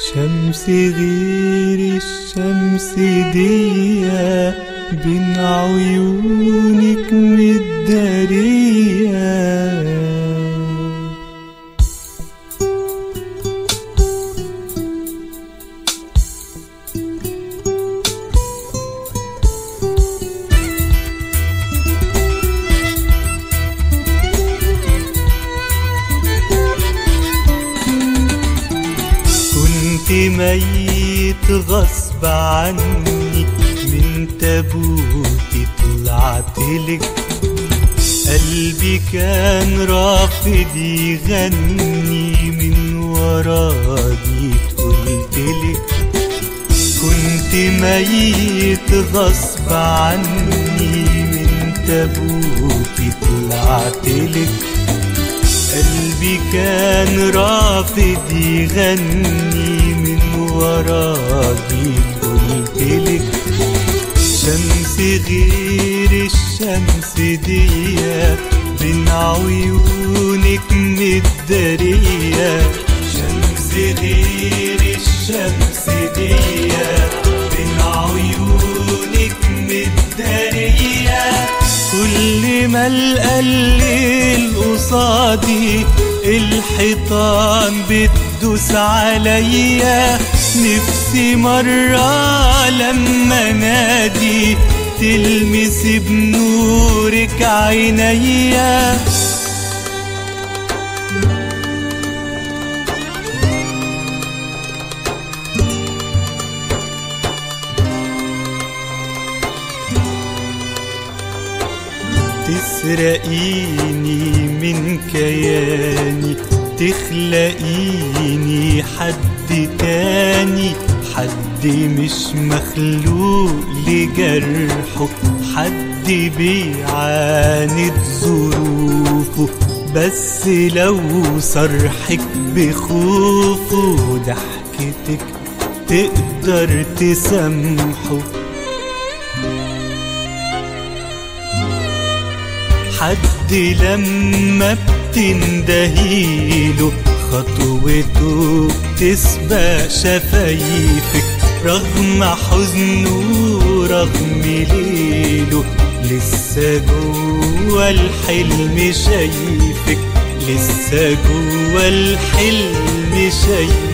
شمس غير الشمس ديا بين عيونك متدارية كنت ميت غصب عني من تابوتي طلعتلك قلبي كان رافض يغني من وراني قلتلك كنت ميت غصب عني من تابوتي طلعتلك قلبي كان رافض يغني من وراكي قلتلك شمس غير الشمس ديا بين عيونك متدارية شمس غير الشمس ديا بين عيونك متدارية كل ما القى الليل قصادي الحيطان بتدوس عليا نفسي مرة لما نادي تلمس بنورك عينيا تسرقيني من كياني تخلقيني حد تاني حد مش مخلوق لجرحه حد بيعاند ظروفه بس لو صرحك بخوفه ضحكتك تقدر تسامحه حد لما بتندهيله خطوته تسبق شفايفك رغم حزنه رغم ليله لسه جوا الحلم شايفك لسه جوا الحلم شايفك